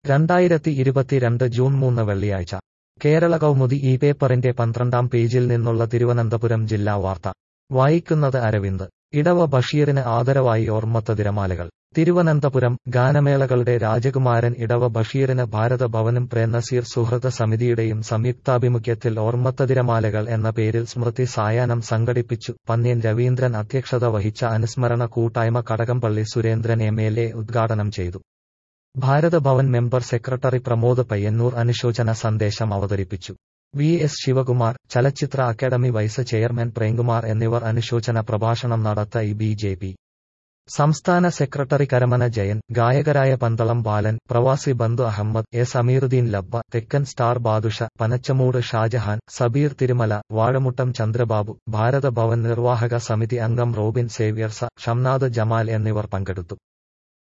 രണ്ടായിരത്തി ഇരുപത്തിരണ്ട് ജൂൺ മൂന്ന് വെള്ളിയാഴ്ച കേരള കൗമുദി ഈ പേപ്പറിന്റെ പന്ത്രണ്ടാം പേജിൽ നിന്നുള്ള തിരുവനന്തപുരം ജില്ലാ വാർത്ത വായിക്കുന്നത് അരവിന്ദ് ഇടവ ബഷീറിന് ആദരവായി ഓർമ്മത്ത തിരമാലകൾ തിരുവനന്തപുരം ഗാനമേളകളുടെ രാജകുമാരൻ ഇടവ ബഷീറിന് ഭാരത ഭവനും പ്രേംനസീർ സുഹൃത സമിതിയുടെയും സംയുക്താഭിമുഖ്യത്തിൽ ഓർമ്മത്ത തിരമാലകൾ എന്ന പേരിൽ സ്മൃതി സായാഹ്നം സംഘടിപ്പിച്ചു പന്ന്യൻ രവീന്ദ്രൻ അധ്യക്ഷത വഹിച്ച അനുസ്മരണ കൂട്ടായ്മ Kadakampally Surendran M L A ഉദ്ഘാടനം ചെയ്തു ഭാരത ഭവൻ മെമ്പർ സെക്രട്ടറി പ്രമോദ് പയ്യന്നൂർ അനുശോചന സന്ദേശം അവതരിപ്പിച്ചു വി എസ് ശിവകുമാർ ചലച്ചിത്ര അക്കാദമി വൈസ് ചെയർമാൻ പ്രേംകുമാർ എന്നിവർ അനുശോചന പ്രഭാഷണം നടത്തി ബി ജെ പി സംസ്ഥാന സെക്രട്ടറി കരമന ജയൻ ഗായകരായ പന്തളം ബാലൻ പ്രവാസി ബന്ധു അഹമ്മദ് എ സമീറുദ്ദീൻ ലബ്ബ തെക്കൻ സ്റ്റാർ ബാദുഷ പനച്ചമൂട് ഷാജഹാൻ സബീർ തിരുമല വാഴമുട്ടം ചന്ദ്രബാബു ഭാരത ഭവൻ നിർവാഹക സമിതി അംഗം റോബിൻ സേവ്യർസ ഷംനാദ് ജമാൽ എന്നിവർ പങ്കെടുത്തു